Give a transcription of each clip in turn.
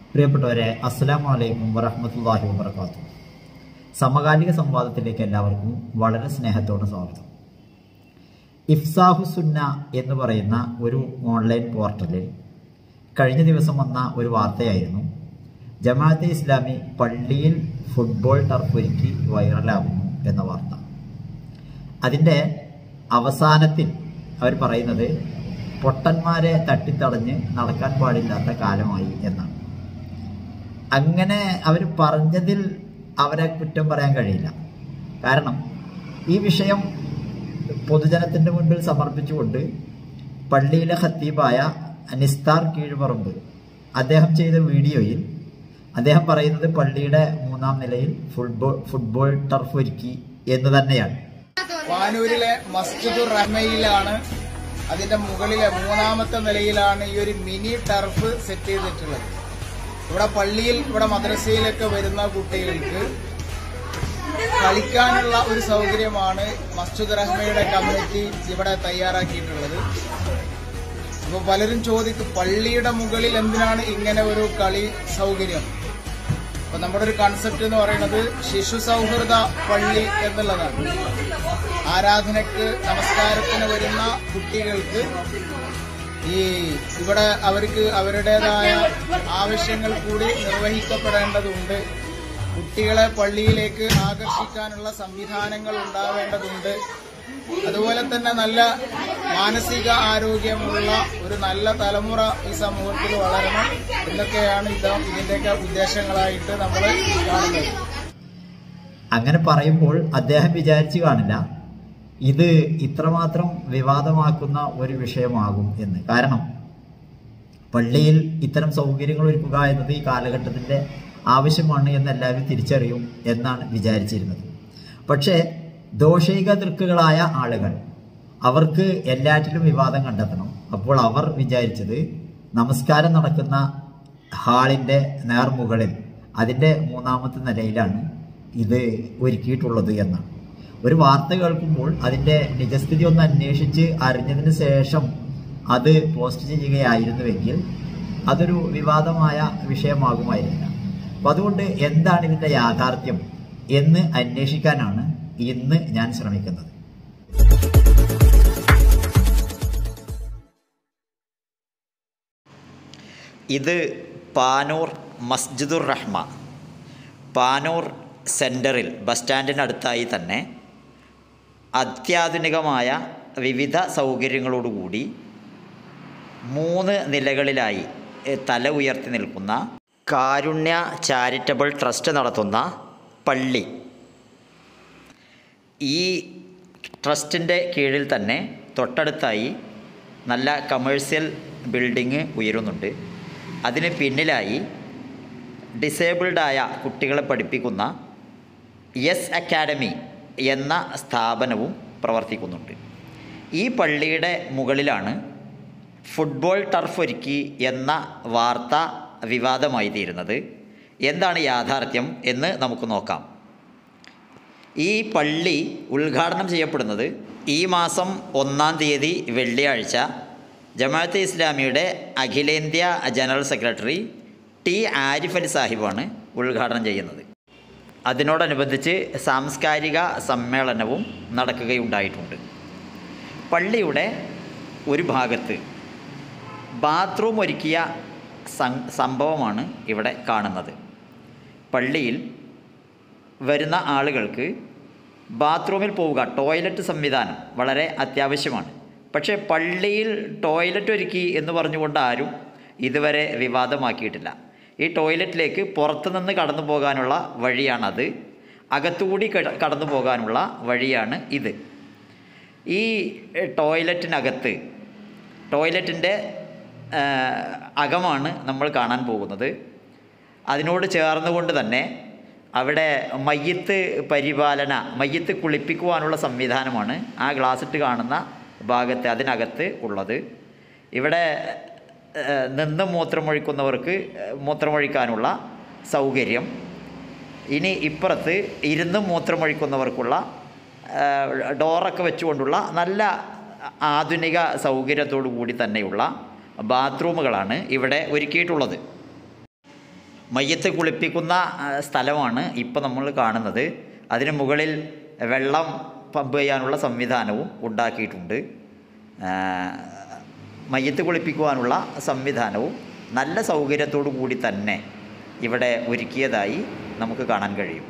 പ്രിയപ്പെട്ടവരെ അസ്സലാമു അലൈക്കും വറഹ്മത്തുള്ളാഹി വബർക്കാത്തു സമകാലിക സംവാദത്തിലേക്ക് എല്ലാവർക്കും വളരെ സ്നേഹത്തോടെ സ്വാഗതം ഇഫ്സാഹു സുന്ന എന്ന് പറയുന്ന ഒരു ഓൺലൈൻ പോർട്ടലിൽ കഴിഞ്ഞ ദിവസം വന്ന ഒരു വാർത്തയായിരുന്നു ജമാഅത്തെ ഇസ്ലാമി പള്ളിയിൽ ഫുട്ബോൾ ടർഫ് ഒരുക്കി വൈറലാകുന്നു എന്ന വാർത്ത അതിൻ്റെ അവസാനത്തിൽ അവർ പറയുന്നത് പൊട്ടന്മാരെ തട്ടിത്തടഞ്ഞ് നടക്കാൻ പാടില്ലാത്ത കാലമായി എന്നാണ് അങ്ങനെ അവർ പറഞ്ഞതിൽ അവരെ കുറ്റം പറയാൻ കഴിയില്ല കാരണം ഈ വിഷയം പൊതുജനത്തിൻ്റെ മുൻപിൽ സമർപ്പിച്ചുകൊണ്ട് പള്ളിയിലെ ഖത്തീബായ നിസ്താർ കീഴ്പറമ്പ് അദ്ദേഹം ചെയ്ത വീഡിയോയിൽ അദ്ദേഹം പറയുന്നത് പള്ളിയുടെ മൂന്നാം നിലയിൽ ഫുട്ബോൾ ഫുട്ബോൾ ടർഫ് ഒരുക്കി എന്ന് തന്നെയാണ് വാനൂരിലെ മസ്ജിദുർ റഹ്മയിലാണ് അതിന്റെ മുകളിലെ മൂന്നാമത്തെ നിലയിലാണ് ഈ ഒരു മിനി ടർഫ് സെറ്റ് ചെയ്തിട്ടുള്ളത് ഇവിടെ പള്ളിയിൽ ഇവിടെ മദ്രസയിലൊക്കെ വരുന്ന കുട്ടികൾക്ക് കളിക്കാനുള്ള ഒരു സൗകര്യമാണ് മസ്ജിദ് റഹ്മയുടെ കമ്മിറ്റി ഇവിടെ തയ്യാറാക്കിയിട്ടുള്ളത് അപ്പോൾ പലരും ചോദിക്കും പള്ളിയുടെ മുകളിൽ എന്തിനാണ് ഇങ്ങനെ ഒരു കളി സൗകര്യം അപ്പൊ നമ്മുടെ ഒരു കൺസെപ്റ്റ് എന്ന് പറയുന്നത് ശിശു സൗഹൃദ പള്ളി എന്നുള്ളതാണ് ആരാധനക്ക് നമസ്കാരത്തിന് വരുന്ന കുട്ടികൾക്ക് ഈ ഇവിടെ അവർക്ക് അവരുടേതായ ആവശ്യങ്ങൾ കൂടി നിർവഹിക്കപ്പെടേണ്ടതുണ്ട് കുട്ടികളെ പള്ളിയിലേക്ക് ആകർഷിക്കാനുള്ള സംവിധാനങ്ങൾ ഉണ്ടാവേണ്ടതുണ്ട് അതുപോലെ തന്നെ നല്ല മാനസിക ആരോഗ്യമുള്ള ഒരു നല്ല തലമുറ ഈ സമൂഹത്തിൽ വളരണം എന്നൊക്കെയാണ് ഇത് ഇതിന്റെയൊക്കെ ഉദ്ദേശങ്ങളായിട്ട് നമ്മൾ കാണുന്നത് അങ്ങനെ പറയുമ്പോൾ അദ്ദേഹം വിചാരിച്ചു കാണില്ല ഇത് ഇത്രമാത്രം വിവാദമാക്കുന്ന ഒരു വിഷയമാകും എന്ന് കാരണം പള്ളിയിൽ ഇത്തരം സൗകര്യങ്ങൾ ഒരുക്കുക എന്നത് ഈ കാലഘട്ടത്തിന്റെ ആവശ്യമാണ് എന്ന് എല്ലാവരും തിരിച്ചറിയും എന്നാണ് വിചാരിച്ചിരുന്നത് പക്ഷേ ദോഷൈക ദൃക്കുകളായ ആളുകൾ അവർക്ക് എല്ലാറ്റിലും വിവാദം കണ്ടെത്തണം അപ്പോൾ അവർ വിചാരിച്ചത് നമസ്കാരം നടക്കുന്ന ഹാളിന്റെ നേർമുകളിൽ അതിന്റെ മൂന്നാമത്തെ നിലയിലാണ് ഇത് ഒരുക്കിയിട്ടുള്ളത് എന്നാണ് ഒരു വാർത്ത കേൾക്കുമ്പോൾ അതിന്റെ നിജസ്ഥിതി ഒന്ന് അന്വേഷിച്ച് അറിഞ്ഞതിന് ശേഷം അത് പോസ്റ്റ് ചെയ്യുകയായിരുന്നുവെങ്കിൽ അതൊരു വിവാദമായ വിഷയമാകുമായിരുന്നില്ല അപ്പൊ അതുകൊണ്ട് എന്താണ് ഇതിന്റെ യാഥാർത്ഥ്യം എന്ന് അന്വേഷിക്കാനാണ് ഇന്ന് ഞാൻ ശ്രമിക്കുന്നത് ഇത് പാനൂർ മസ്ജിദുർ റഹ്മ പാനൂർ സെൻറ്ററിൽ ബസ് സ്റ്റാൻഡിനടുത്തായി തന്നെ അത്യാധുനികമായ വിവിധ സൗകര്യങ്ങളോടുകൂടി മൂന്ന് നിലകളിലായി എ, തല ഉയർത്തി നിൽക്കുന്ന കാരുണ്യ ചാരിറ്റബിൾ ട്രസ്റ്റ് നടത്തുന്ന പള്ളി ഈ ട്രസ്റ്റിൻ്റെ കീഴിൽ തന്നെ തൊട്ടടുത്തായി നല്ല കമേഴ്സ്യൽ ബിൽഡിങ് ഉയരുന്നുണ്ട് അതിന് പിന്നിലായി ഡിസേബിൾഡായ കുട്ടികളെ പഠിപ്പിക്കുന്ന യെസ് അക്കാഡമി എന്ന സ്ഥാപനവും പ്രവർത്തിക്കുന്നുണ്ട് ഈ പള്ളിയുടെ മുകളിലാണ് ഫുട്ബോൾ ടർഫ് ഒരുക്കി എന്ന വാർത്ത വിവാദമായി തീരുന്നത് എന്താണ് യാഥാർത്ഥ്യം എന്ന് നമുക്ക് നോക്കാം ഈ പള്ളി ഉദ്ഘാടനം ചെയ്യപ്പെടുന്നത് ഈ മാസം ഒന്നാം തീയതി വെള്ളിയാഴ്ച ജമാഅത്തെ ഇസ്ലാമിയുടെ അഖിലേന്ത്യാ general secretary T Arif Ali സാഹിബാണ് ഉദ്ഘാടനം ചെയ്യുന്നത് അതിനോടനുബന്ധിച്ച് സാംസ്കാരിക സമ്മേളനവും നടക്കുകയുണ്ടായിട്ടുണ്ട് പള്ളിയുടെ ഒരു ഭാഗത്ത് ബാത്റൂം ഒരുക്കിയ സം- സംഭവമാണ് ഇവിടെ കാണുന്നത് പള്ളിയിൽ വരുന്ന ആളുകൾക്ക് ബാത്റൂമിൽ പോവുക ടോയ്ലറ്റ് സംവിധാനം വളരെ അത്യാവശ്യമാണ് പക്ഷേ പള്ളിയിൽ ടോയ്ലറ്റ് ഒരുക്കി എന്ന് പറഞ്ഞുകൊണ്ട് ആരും ഇതുവരെ വിവാദമാക്കിയിട്ടില്ല ഈ ടോയ്ലറ്റിലേക്ക് പുറത്തുനിന്ന് കടന്നു പോകാനുള്ള വഴിയാണത് അകത്തുകൂടി കട- കടന്നു പോകാനുള്ള വഴിയാണ് ഇത് ഈ എഹ്, ടോയ്ലറ്റിനകത്ത് ടോയ്ലറ്റിൻ്റെ ആ, അകമാണ് നമ്മൾ കാണാൻ പോകുന്നത് അതിനോട് ചേർന്നുകൊണ്ട് തന്നെ അവിടെ മയ്യത്ത് പരിപാലന മയ്യത്ത് കുളിപ്പിക്കുവാനുള്ള സംവിധാനമാണ് ആ ഗ്ലാസ് ഇട്ട് കാണുന്ന ഭാഗത്ത് അതിനകത്ത് ഉള്ളത് ഇവിടെ ഏഹ്, നിന്ന് മൂത്രമൊഴിക്കുന്നവർക്ക് ഏഹ്, മൂത്രമൊഴിക്കാനുള്ള സൗകര്യം ഇനി ഇപ്പുറത്ത് ഇരുന്ന് മൂത്രമൊഴിക്കുന്നവർക്കുള്ള ഏഹ്, ഡോറൊക്കെ വെച്ചുകൊണ്ടുള്ള നല്ല ആധുനിക സൗകര്യത്തോടു കൂടി തന്നെയുള്ള ബാത്റൂമുകളാണ് ഇവിടെ ഒരുക്കിയിട്ടുള്ളത് മയ്യത്ത് കുളിപ്പിക്കുന്ന ആ, സ്ഥലമാണ് ഇപ്പോൾ നമ്മൾ കാണുന്നത് അതിന് മുകളിൽ വെള്ളം പമ്പ് ചെയ്യാനുള്ള സംവിധാനവും ഉണ്ടാക്കിയിട്ടുണ്ട് ആ, മയ്യത്ത് കുളിപ്പിക്കുവാനുള്ള സംവിധാനവും നല്ല സൗകര്യത്തോടു കൂടി തന്നെ ഇവിടെ ഒരുക്കിയതായി നമുക്ക് കാണാൻ കഴിയും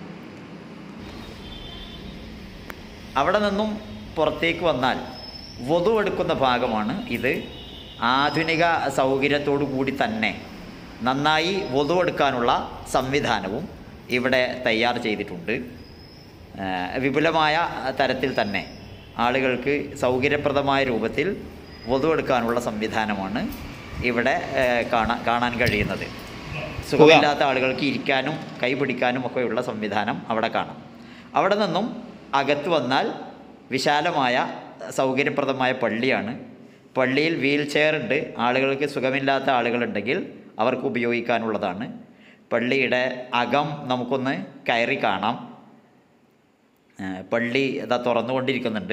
അവിടെ നിന്നും പുറത്തേക്ക് വന്നാൽ വധു എടുക്കുന്ന ഭാഗമാണ് ഇത് ആധുനിക സൗകര്യത്തോടു കൂടി തന്നെ നന്നായി വധു എടുക്കാനുള്ള സംവിധാനവും ഇവിടെ തയ്യാർ ചെയ്തിട്ടുണ്ട് ആ, വിപുലമായ തരത്തിൽ തന്നെ ആളുകൾക്ക് സൗകര്യപ്രദമായ രൂപത്തിൽ വധു എടുക്കാനുള്ള സംവിധാനമാണ് ഇവിടെ ആ, കാണാൻ കാണാൻ കഴിയുന്നത് സുഖമില്ലാത്ത ആളുകൾക്ക് ഇരിക്കാനും കൈ പിടിക്കാനും ഒക്കെയുള്ള സംവിധാനം അവിടെ കാണാം അവിടെ നിന്നും അകത്ത് വന്നാൽ വിശാലമായ സൗകര്യപ്രദമായ പള്ളിയാണ് പള്ളിയിൽ വീൽ ചെയർ ഉണ്ട് ആളുകൾക്ക് സുഖമില്ലാത്ത ആളുകളുണ്ടെങ്കിൽ അവർക്ക് ഉപയോഗിക്കാനുള്ളതാണ് പള്ളിയുടെ അകം നമുക്കൊന്ന് കയറി കാണാം ഏഹ് പള്ളി ഇതാ തുറന്നുകൊണ്ടിരിക്കുന്നുണ്ട്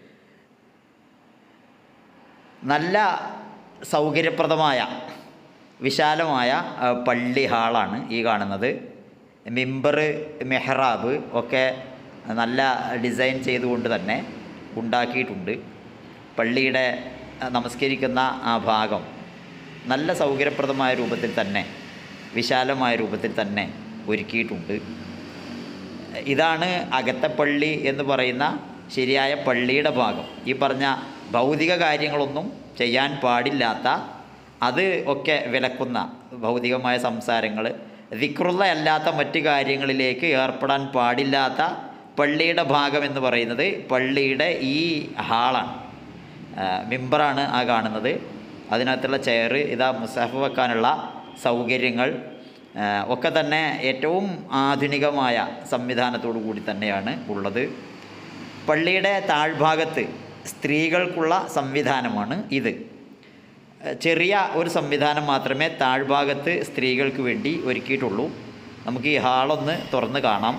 നല്ല സൗകര്യപ്രദമായ വിശാലമായ ആ, പള്ളി ഹാളാണ് ഈ കാണുന്നത് മിമ്പർ മെഹ്റാബ് ഒക്കെ നല്ല ഡിസൈൻ ചെയ്തുകൊണ്ട് തന്നെ ഉണ്ടാക്കിയിട്ടുണ്ട് പള്ളിയുടെ ആ, നമസ്കരിക്കുന്ന ആ ഭാഗം നല്ല സൗകര്യപ്രദമായ രൂപത്തിൽ തന്നെ വിശാലമായ രൂപത്തിൽ തന്നെ ഒരുക്കിയിട്ടുണ്ട് ഇതാണ് അകത്തെ പള്ളി എന്ന് പറയുന്ന ശരിയായ പള്ളിയുടെ ഭാഗം ഈ പറഞ്ഞ ഭൗതിക കാര്യങ്ങളൊന്നും ചെയ്യാൻ പാടില്ലാത്ത അത് ഒക്കെ വിലക്കുന്ന ഭൗതികമായ സംസാരങ്ങൾ വിക്രുള്ള അല്ലാത്ത മറ്റ് കാര്യങ്ങളിലേക്ക് ഏർപ്പെടാൻ പാടില്ലാത്ത പള്ളിയുടെ ഭാഗം എന്ന് പറയുന്നത് പള്ളിയുടെ ഈ ഹാളാണ് ആ, മിമ്പറാണ് ആ കാണുന്നത് അതിനകത്തുള്ള ചെയർ ഇതാ മുസാഫ് വെക്കാനുള്ള സൗകര്യങ്ങൾ ആ, ഒക്കെ തന്നെ ഏറ്റവും ആധുനികമായ സംവിധാനത്തോടു കൂടി തന്നെയാണ് ഉള്ളത് പള്ളിയുടെ താഴ്ഭാഗത്ത് സ്ത്രീകൾക്കുള്ള സംവിധാനമാണ് ഇത് ചെറിയ ഒരു സംവിധാനം മാത്രമേ താഴ്ഭാഗത്ത് സ്ത്രീകൾക്ക് വേണ്ടി ഒരുക്കിയിട്ടുള്ളൂ നമുക്ക് ഈ ഹാളൊന്ന് തുറന്ന് കാണാം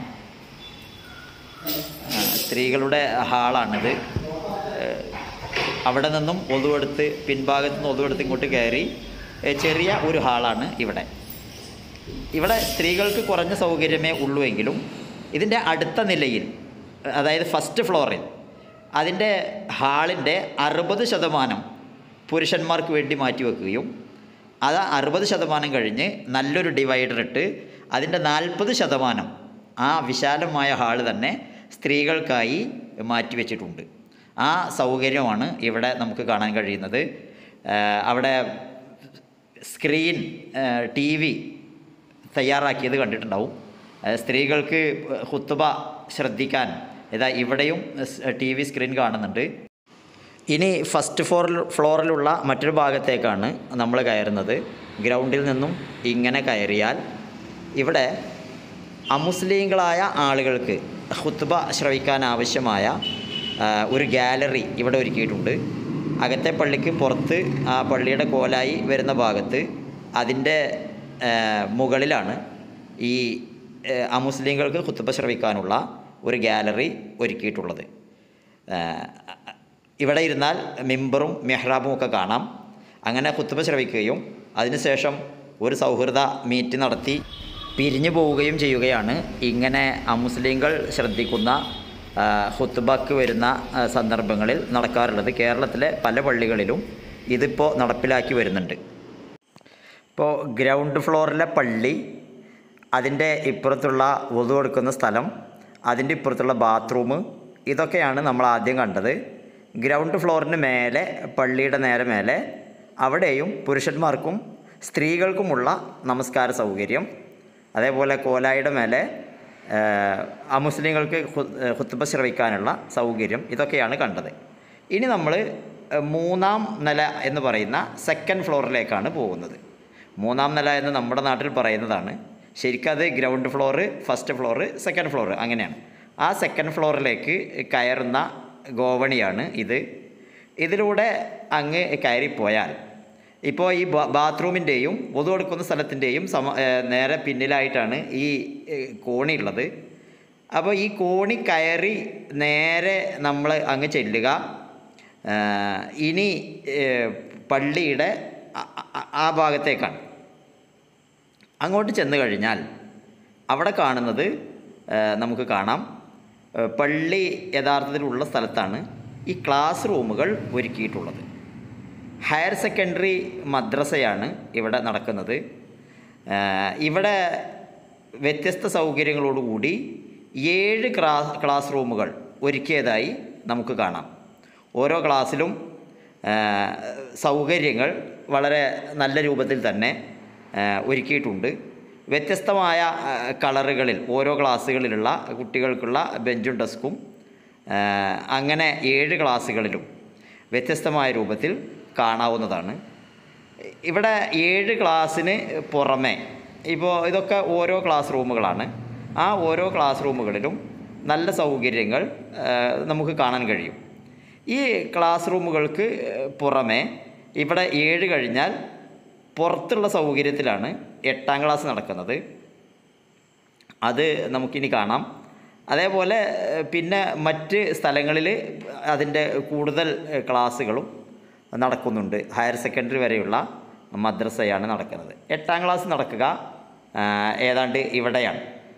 ആ, സ്ത്രീകളുടെ ഹാളാണിത് ഏഹ്, അവിടെ നിന്നും ഒതുവെടുത്ത് പിൻഭാഗത്ത് നിന്ന് ഒതുവെടുത്ത് ഇങ്ങോട്ട് കയറി ഏഹ്, ചെറിയ ഒരു ഹാളാണ് ഇവിടെ ഇവിടെ സ്ത്രീകൾക്ക് കുറഞ്ഞ സൗകര്യമേ ഉള്ളൂ എങ്കിലും ഇതിൻ്റെ അടുത്ത നിലയിൽ അതായത് ഫസ്റ്റ് ഫ്ലോറിൽ അതിൻ്റെ ഹാളിൻ്റെ അറുപത് ശതമാനം പുരുഷന്മാർക്ക് വേണ്ടി മാറ്റിവെക്കുകയും അത് അറുപത് ശതമാനം കഴിഞ്ഞ് നല്ലൊരു ഡിവൈഡർ ഇട്ട് അതിൻ്റെ നാൽപ്പത് ശതമാനം ആ വിശാലമായ ഹാള് തന്നെ സ്ത്രീകൾക്കായി മാറ്റിവെച്ചിട്ടുണ്ട് ആ സൗകര്യമാണ് ഇവിടെ നമുക്ക് കാണാൻ കഴിയുന്നത് ആ, അവിടെ സ്ക്രീൻ ടി വി തയ്യാറാക്കിയത് കണ്ടിട്ടുണ്ടാവും ആ, സ്ത്രീകൾക്ക് ഹുത്തുബ ശ്രദ്ധിക്കാൻ ഇതാ ഇവിടെയും ടി വി സ്ക്രീൻ കാണുന്നുണ്ട് ഇനി ഫസ്റ്റ് ഫ്ലോറിൽ ഫ്ലോറിലുള്ള മറ്റൊരു ഭാഗത്തേക്കാണ് നമ്മൾ കയറുന്നത് ഗ്രൗണ്ടിൽ നിന്നും ഇങ്ങനെ കയറിയാൽ ഇവിടെ അമുസ്ലിങ്ങളായ ആളുകൾക്ക് ഹുത്തുബ ശ്രവിക്കാൻ ആവശ്യമായ ആ, ഒരു ഗാലറി ഇവിടെ ഒരുക്കിയിട്ടുണ്ട് അകത്തെ പള്ളിക്ക് പുറത്ത് ആ പള്ളിയുടെ കോലായി വരുന്ന ഭാഗത്ത് അതിൻ്റെ ആ, മുകളിലാണ് ഈ ആ, അമുസ്ലിങ്ങൾക്ക് ഹുത്തുബ ശ്രവിക്കാനുള്ള ഒരു ഗാലറി ഒരുക്കിയിട്ടുള്ളത് ആ, ഇവിടെ ഇരുന്നാൽ മിമ്പറും മെഹ്റാബും ഒക്കെ കാണാം അങ്ങനെ കുത്തുബ ശ്രവിക്കുകയും അതിനുശേഷം ഒരു സൗഹൃദ മീറ്റ് നടത്തി പിരിഞ്ഞു പോവുകയും ചെയ്യുകയാണ് ഇങ്ങനെ അമുസ്ലിങ്ങൾ ശ്രദ്ധിക്കുന്ന ആ, ഹുത്തുബക്ക് വരുന്ന ആ, സന്ദർഭങ്ങളിൽ നടക്കാറുള്ളത് കേരളത്തിലെ പല പള്ളികളിലും ഇതിപ്പോൾ നടപ്പിലാക്കി വരുന്നുണ്ട് ഇപ്പോൾ ഗ്രൗണ്ട് ഫ്ലോറിലെ പള്ളി അതിൻ്റെ ഇപ്പുറത്തുള്ള വധു കൊടുക്കുന്ന സ്ഥലം അതിൻ്റെ ഇപ്പുറത്തുള്ള ബാത്റൂം ഇതൊക്കെയാണ് നമ്മൾ ആദ്യം കണ്ടത് ഗ്രൗണ്ട് ഫ്ലോറിന് മേലെ പള്ളിയുടെ നേരെ മേലെ അവിടെയും പുരുഷന്മാർക്കും സ്ത്രീകൾക്കുമുള്ള നമസ്കാര സൗകര്യം അതേപോലെ കോലായുടെ മേലെ ആ, അമുസ്ലിങ്ങൾക്ക് ഹു- ഹുത്തുബ ശ്രവിക്കാനുള്ള സൗകര്യം ഇതൊക്കെയാണ് കണ്ടത് ഇനി നമ്മൾ മൂന്നാം നില എന്ന് പറയുന്ന സെക്കൻഡ് ഫ്ലോറിലേക്കാണ് പോകുന്നത് മൂന്നാം നില എന്ന് നമ്മുടെ നാട്ടിൽ പറയുന്നതാണ് ശരിക്കും അത് ground floor first floor second floor അങ്ങനെയാണ് ആ സെക്കൻഡ് ഫ്ലോറിലേക്ക് കയറുന്ന ഗോവണിയാണ് ഇത് ഇതിലൂടെ അങ്ങ് കയറിപ്പോയാൽ ഇപ്പോൾ ഈ ബാ- ബാത്റൂമിൻ്റെയും ഒതു കൊടുക്കുന്ന സ്ഥലത്തിൻ്റെയും സമ ഏ, നേരെ പിന്നിലായിട്ടാണ് ഈ ഏ, കോണി ഉള്ളത് അപ്പോൾ ഈ കോണി കയറി നേരെ നമ്മൾ അങ്ങ് ചെല്ലുക ആ, ഇനി ഏ, പള്ളിയുടെ ആ- ആ- ആ ഭാഗത്തേക്കാണ് അങ്ങോട്ട് ചെന്ന് കഴിഞ്ഞാൽ അവിടെ കാണുന്നത് ആ, നമുക്ക് കാണാം ആ, പള്ളി യഥാർത്ഥത്തിലുള്ള സ്ഥലത്താണ് ഈ ക്ലാസ് റൂമുകൾ ഒരുക്കിയിട്ടുള്ളത് ഹയർ സെക്കൻഡറി മദ്രസയാണ് ഇവിടെ നടക്കുന്നത് ആ, ഇവിടെ വ്യത്യസ്ത സൗകര്യങ്ങളോടുകൂടി ഏഴ് ക്ലാസ് ക്ലാസ് റൂമുകൾ ഒരുക്കിയതായി നമുക്ക് കാണാം ഓരോ ക്ലാസ്സിലും ആ, സൗകര്യങ്ങൾ വളരെ നല്ല രൂപത്തിൽ തന്നെ ആ, ഒരുക്കിയിട്ടുണ്ട് വ്യത്യസ്തമായ ആ, കളറുകളിൽ ഓരോ ക്ലാസ്സുകളിലുള്ള കുട്ടികൾക്കുള്ള ബെഞ്ചും ഡെസ്കും ആ, അങ്ങനെ ഏഴ് ക്ലാസ്സുകളിലും വ്യത്യസ്തമായ രൂപത്തിൽ കാണാവുന്നതാണ് ഇവിടെ ഏഴ് ക്ലാസ്സിന് പുറമെ ഇപ്പോൾ ഇതൊക്കെ ഓരോ ക്ലാസ് റൂമുകളാണ് ആ ഓരോ ക്ലാസ് റൂമുകളിലും നല്ല സൗകര്യങ്ങൾ ആ, നമുക്ക് കാണാൻ കഴിയും ഈ ക്ലാസ് റൂമുകൾക്ക് പുറമെ ഇവിടെ ഏഴ് കഴിഞ്ഞാൽ പുറത്തുള്ള സൗകര്യത്തിലാണ് എട്ടാം ക്ലാസ് നടക്കുന്നത് അത് നമുക്കിനി കാണാം അതേപോലെ ഏഹ്, പിന്നെ മറ്റ് സ്ഥലങ്ങളിൽ അതിൻ്റെ കൂടുതൽ ഏഹ്, ക്ലാസ്സുകളും നടക്കുന്നുണ്ട് ഹയർ സെക്കൻഡറി വരെയുള്ള മദ്രസയാണ് നടക്കുന്നത് എട്ടാം ക്ലാസ് നടക്കുക ആ, ഏതാണ്ട് ഇവിടെയാണ്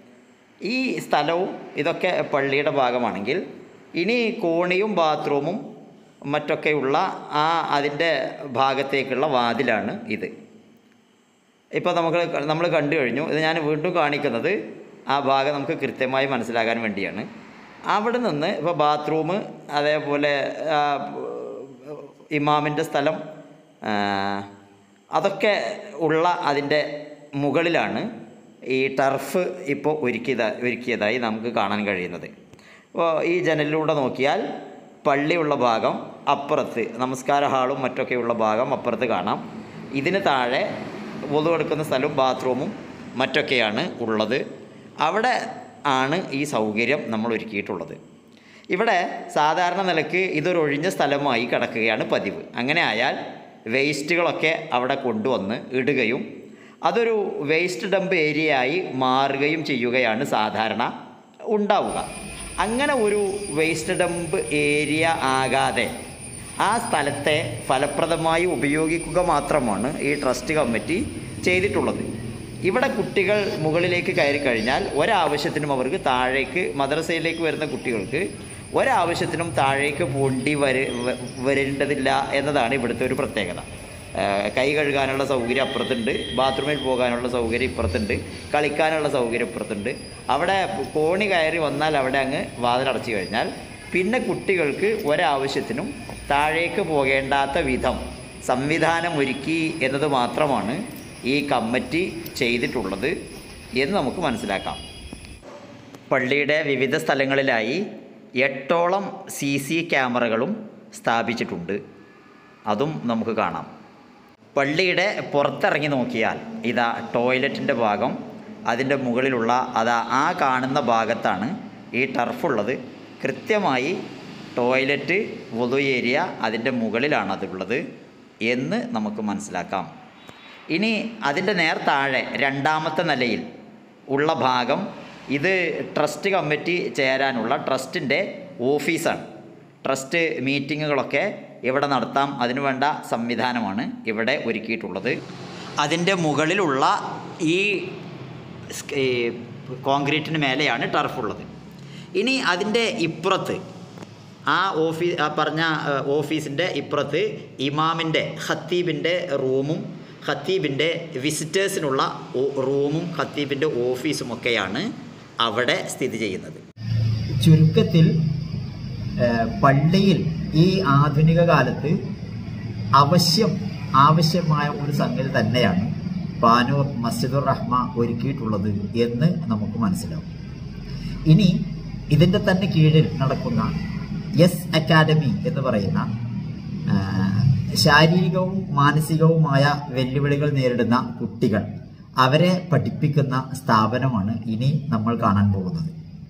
ഈ സ്ഥലവും ഇതൊക്കെ പള്ളിയുടെ ഭാഗമാണെങ്കിൽ ഇനി കോണിയും ബാത്റൂമും മറ്റൊക്കെയുള്ള ആ അതിൻ്റെ ഭാഗത്തേക്കുള്ള വാതിലാണ് ഇത് ഇപ്പോൾ നമുക്ക് നമ്മൾ കണ്ടു കഴിഞ്ഞു ഇത് ഞാൻ വീണ്ടും കാണിക്കുന്നത് ആ ഭാഗം നമുക്ക് കൃത്യമായി മനസ്സിലാക്കാൻ വേണ്ടിയാണ് അവിടെ നിന്ന് ഇപ്പോൾ ബാത്റൂം അതേപോലെ ആ, ഇമാമിൻ്റെ സ്ഥലം ആ, അതൊക്കെ ഉള്ള അതിൻ്റെ മുകളിലാണ് ഈ ടർഫ് ഇപ്പോൾ ഒരുക്കിയത ഒരുക്കിയതായി നമുക്ക് കാണാൻ കഴിയുന്നത് അപ്പോൾ ഈ ജനലിലൂടെ നോക്കിയാൽ പള്ളിയുള്ള ഭാഗം അപ്പുറത്ത് നമസ്കാര ഹാളും മറ്റൊക്കെയുള്ള ഭാഗം അപ്പുറത്ത് കാണാം ഇതിന് താഴെ വധു എടുക്കുന്ന സ്ഥലവും ബാത്റൂമും മറ്റൊക്കെയാണ് ഉള്ളത് അവിടെ ആണ് ഈ സൗകര്യം നമ്മൾ ഒരുക്കിയിട്ടുള്ളത് ഇവിടെ സാധാരണ നിലക്ക് ഇതൊരു ഒഴിഞ്ഞ സ്ഥലമായി കിടക്കുകയാണ് പതിവ് അങ്ങനെ ആയാൽ വേസ്റ്റുകളൊക്കെ അവിടെ കൊണ്ടുവന്ന് ഇടുകയും അതൊരു വേസ്റ്റ് ഡംപ് ഏരിയയായി മാറുകയും ചെയ്യുകയാണ് സാധാരണ ഉണ്ടാവുക അങ്ങനെ ഒരു വേസ്റ്റ് ഡംപ് ഏരിയ ആകാതെ ആ സ്ഥലത്തെ ഫലപ്രദമായി ഉപയോഗിക്കുക മാത്രമാണ് ഈ ട്രസ്റ്റ് കമ്മിറ്റി ചെയ്തിട്ടുള്ളത് ഇവിടെ കുട്ടികൾ മുകളിലേക്ക് കയറി കഴിഞ്ഞാൽ ഒരാവശ്യത്തിനും അവർക്ക് താഴേക്ക് മദ്രസയിലേക്ക് വരുന്ന കുട്ടികൾക്ക് ഒരാവശ്യത്തിനും താഴേക്ക് പോണ്ടി വര വ- വരേണ്ടതില്ല എന്നതാണ് ഇവിടുത്തെ ഒരു പ്രത്യേകത ഏഹ് കൈ കഴുകാനുള്ള സൗകര്യം അപ്പുറത്തുണ്ട് ബാത്റൂമിൽ പോകാനുള്ള സൗകര്യം ഇപ്പുറത്തുണ്ട് കളിക്കാനുള്ള സൗകര്യം ഇപ്പുറത്തുണ്ട് അവിടെ കോണി കയറി വന്നാൽ അവിടെ അങ്ങ് വാതിലടച്ചു കഴിഞ്ഞാൽ പിന്നെ കുട്ടികൾക്ക് ഒരാവശ്യത്തിനും താഴേക്ക് പോകേണ്ടാത്ത വിധം സംവിധാനം ഒരുക്കി എന്നത് മാത്രമാണ് ഈ കമ്മിറ്റി ചെയ്തിട്ടുള്ളത് എന്ന് നമുക്ക് മനസ്സിലാക്കാം പള്ളിയുടെ വിവിധ സ്ഥലങ്ങളിലായി എട്ടോളം സി സി ക്യാമറകളും സ്ഥാപിച്ചിട്ടുണ്ട് അതും നമുക്ക് കാണാം പള്ളിയുടെ പുറത്തിറങ്ങി നോക്കിയാൽ ഇതാ ടോയ്ലറ്റിൻ്റെ ഭാഗം അതിൻ്റെ മുകളിലുള്ള അതാ ആ കാണുന്ന ഭാഗത്താണ് ഈ ടർഫുള്ളത് കൃത്യമായി ടോയ്ലറ്റ് വധു ഏരിയ അതിൻ്റെ മുകളിലാണ് അതുള്ളത് എന്ന് നമുക്ക് മനസ്സിലാക്കാം ഇനി അതിൻ്റെ നേർ താഴെ രണ്ടാമത്തെ നിലയിൽ ഉള്ള ഭാഗം ഇത് ട്രസ്റ്റ് കമ്മിറ്റി ചേരാനുള്ള ട്രസ്റ്റിൻ്റെ ഓഫീസാണ് ട്രസ്റ്റ് മീറ്റിങ്ങുകളൊക്കെ ഇവിടെ നടത്താം അതിനു വേണ്ട സംവിധാനമാണ് ഇവിടെ ഒരുക്കിയിട്ടുള്ളത് അതിൻ്റെ മുകളിലുള്ള ഈ സ്- ഈ കോൺക്രീറ്റിന് മേലെയാണ് ടർഫുള്ളത് ഇനി അതിൻ്റെ ഇപ്പുറത്ത് ആ ഓഫീ ആ പറഞ്ഞ ഏഹ്, ഓഫീസിൻ്റെ ഇപ്പുറത്ത് ഇമാമിൻ്റെ ഖത്തീബിൻ്റെ റൂമും ഖത്തീബിൻ്റെ വിസിറ്റേഴ്സിനുള്ള ഓ- റൂമും ഖത്തീബിൻ്റെ ഓഫീസും ഒക്കെയാണ് അവിടെ സ്ഥിതി ചെയ്യുന്നത് ചുരുക്കത്തിൽ ഏഹ്, പള്ളിയിൽ ഈ ആധുനിക കാലത്ത് അവശ്യം ആവശ്യമായ ഒരു സംഗതി തന്നെയാണ് പാനൂർ മസ്ജിദുർ റഹ്മ ഒരുക്കിയിട്ടുള്ളത് എന്ന് നമുക്ക് മനസ്സിലാവും ഇനി ഇതിൻ്റെ തന്നെ കീഴിൽ നടക്കുന്ന എസ് അക്കാഡമി എന്ന് പറയുന്ന ആ, ശാരീരികവും മാനസികവുമായ വെല്ലുവിളികൾ നേരിടുന്ന കുട്ടികൾ അവരെ പഠിപ്പിക്കുന്ന സ്ഥാപനമാണ് ഇനി നമ്മൾ കാണാൻ പോകുന്നത്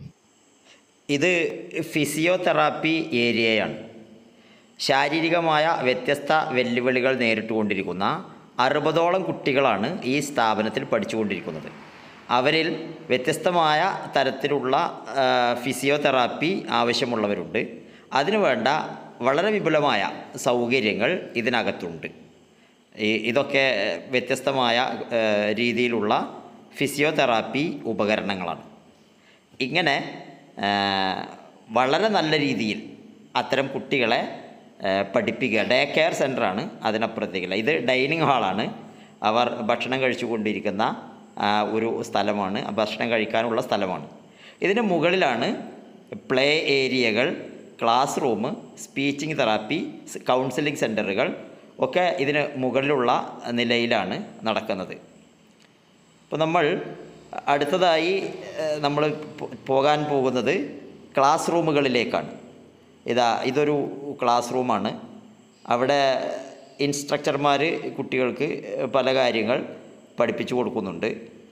ഇത് ഫിസിയോതെറാപ്പി ഏരിയയാണ് ശാരീരികമായ വ്യത്യസ്ത വെല്ലുവിളികൾ നേരിട്ടുകൊണ്ടിരിക്കുന്ന അറുപതോളം കുട്ടികളാണ് ഈ സ്ഥാപനത്തിൽ പഠിച്ചുകൊണ്ടിരിക്കുന്നത് അവരിൽ വ്യത്യസ്തമായ തരത്തിലുള്ള ആ, ഫിസിയോതെറാപ്പി ആവശ്യമുള്ളവരുണ്ട് അതിനു വേണ്ട വളരെ വിപുലമായ സൗകര്യങ്ങൾ ഇതിനകത്തുണ്ട് ഈ ഇതൊക്കെ വ്യത്യസ്തമായ ആ, രീതിയിലുള്ള ഫിസിയോതെറാപ്പി ഉപകരണങ്ങളാണ് ഇങ്ങനെ ആ, വളരെ നല്ല രീതിയിൽ അത്തരം കുട്ടികളെ ആ, പഠിപ്പിക്കുക ഡേ കെയർ സെൻ്ററാണ് അതിനപ്പുറത്തേക്കില്ല ഇത് ഡൈനിങ് ഹാളാണ് അവർ ഭക്ഷണം കഴിച്ചുകൊണ്ടിരിക്കുന്ന ആ, ഒരു സ്ഥലമാണ് ഭക്ഷണം കഴിക്കാനുള്ള സ്ഥലമാണ് ഇതിന് മുകളിലാണ് പ്ലേ ഏരിയകൾ class room speeching therapy counselling സെൻറ്ററുകൾ ഒക്കെ ഇതിന് മുകളിലുള്ള നിലയിലാണ് നടക്കുന്നത് അപ്പോൾ നമ്മൾ അടുത്തതായി നമ്മൾ പോകാൻ പോകുന്നത് ക്ലാസ് റൂമുകളിലേക്കാണ് ഇതാ ഇതൊരു ക്ലാസ് റൂമാണ് അവിടെ ഇൻസ്ട്രക്ടർമാർ കുട്ടികൾക്ക് പല കാര്യങ്ങൾ പഠിപ്പിച്ചു കൊടുക്കുന്നുണ്ട്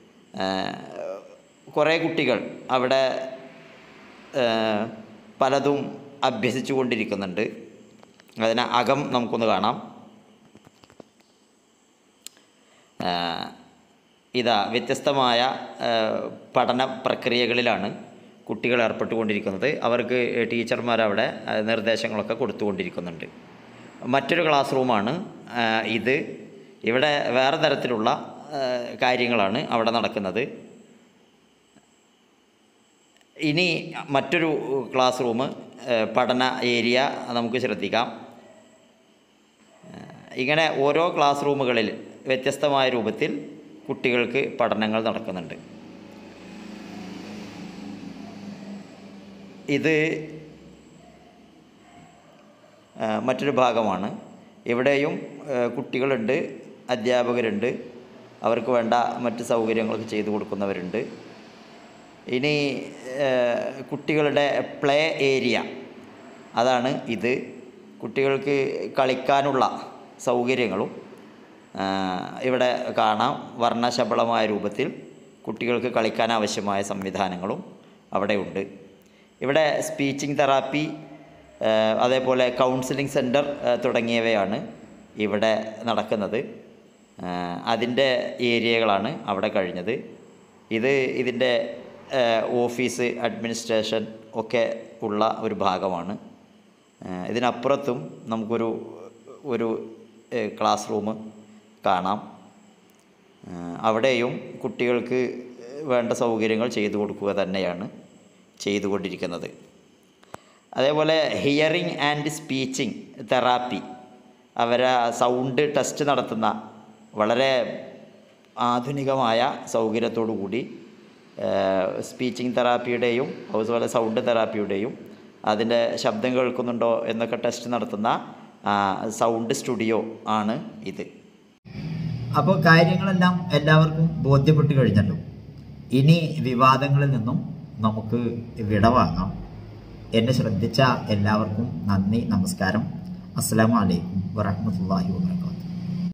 കുറേ കുട്ടികൾ അവിടെ ഏഹ്, പലതും അഭ്യസിച്ചു കൊണ്ടിരിക്കുന്നുണ്ട് അതിന് അകം നമുക്കൊന്ന് കാണാം ഏഹ്, ഇതാ വ്യത്യസ്തമായ ഏഹ്, പഠന പ്രക്രിയകളിലാണ് കുട്ടികൾ ഏർപ്പെട്ടുകൊണ്ടിരിക്കുന്നത് അവർക്ക് ടീച്ചർമാർ അവിടെ ഏഹ്, നിർദ്ദേശങ്ങളൊക്കെ കൊടുത്തുകൊണ്ടിരിക്കുന്നുണ്ട് മറ്റൊരു ക്ലാസ് റൂമാണ് ഏഹ്, ഇത് ഇവിടെ വേറെ തരത്തിലുള്ള ഏഹ്, കാര്യങ്ങളാണ് അവിടെ നടക്കുന്നത് ഇനി മറ്റൊരു ക്ലാസ് റൂം ഏഹ്, പഠന ഏരിയ നമുക്ക് ശ്രദ്ധിക്കാം ഏഹ്, ഇങ്ങനെ ഓരോ ക്ലാസ് റൂമുകളിൽ വ്യത്യസ്തമായ രൂപത്തിൽ കുട്ടികൾക്ക് പഠനങ്ങൾ നടക്കുന്നുണ്ട് ഇത് ഏഹ്, മറ്റൊരു ഭാഗമാണ് ഇവിടെയും ഏഹ്, കുട്ടികളുണ്ട് അധ്യാപകരുണ്ട് അവർക്ക് വേണ്ട മറ്റ് സൗകര്യങ്ങളൊക്കെ ചെയ്തു കൊടുക്കുന്നവരുണ്ട് ഇനി ഏഹ്, കുട്ടികളുടെ പ്ലേ ഏരിയ അതാണ് ഇത് കുട്ടികൾക്ക് കളിക്കാനുള്ള സൗകര്യങ്ങളും ആഹ്, ഇവിടെ കാണാം വർണ്ണശബളമായ രൂപത്തിൽ കുട്ടികൾക്ക് കളിക്കാൻ ആവശ്യമായ സംവിധാനങ്ങളും അവിടെയുണ്ട് ഇവിടെ സ്പീച്ചിങ് തെറാപ്പി ഏഹ്, അതേപോലെ കൗൺസിലിംഗ് സെൻറ്റർ ഏഹ്, തുടങ്ങിയവയാണ് ഇവിടെ നടക്കുന്നത് ഏഹ്, അതിൻ്റെ ഏരിയകളാണ് അവിടെ കഴിഞ്ഞത് ഇത് ഇതിൻ്റെ ഏഹ്, ഓഫീസ് അഡ്മിനിസ്ട്രേഷൻ ഒക്കെ ഉള്ള ഒരു ഭാഗമാണ് ഏഹ്, ഇതിനപ്പുറത്തും നമുക്കൊരു ഒരു ഏഹ്, ക്ലാസ് റൂം കാണാം ഏഹ്, അവിടെയും കുട്ടികൾക്ക് വേണ്ട സൗകര്യങ്ങൾ ചെയ്തു കൊടുക്കുക തന്നെയാണ് ചെയ്തുകൊണ്ടിരിക്കുന്നത് അതേപോലെ ഹിയറിംഗ് ആൻഡ് സ്പീച്ചിങ് തെറാപ്പി അവരെ സൗണ്ട് ടെസ്റ്റ് നടത്തുന്ന വളരെ ആധുനികമായ സൗകര്യത്തോടു കൂടി സ്പീച്ചിങ് തെറാപ്പിയുടെയും അതുപോലെ സൗണ്ട് തെറാപ്പിയുടെയും അതിൻ്റെ ശബ്ദം കേൾക്കുന്നുണ്ടോ എന്നൊക്കെ ടെസ്റ്റ് നടത്തുന്ന ആ, സൗണ്ട് സ്റ്റുഡിയോ ആണ് ഇത് അപ്പോൾ കാര്യങ്ങളെല്ലാം എല്ലാവർക്കും ബോധ്യപ്പെട്ട് കഴിഞ്ഞല്ലോ ഇനി വിവാദങ്ങളിൽ നിന്നും നമുക്ക് വിടവാങ്ങാം എന്നെ ശ്രദ്ധിച്ച എല്ലാവർക്കും നന്ദി നമസ്കാരം അസ്സലാമു അലൈക്കും വറഹ്മത്തുള്ളാഹി വബറകാതുഹു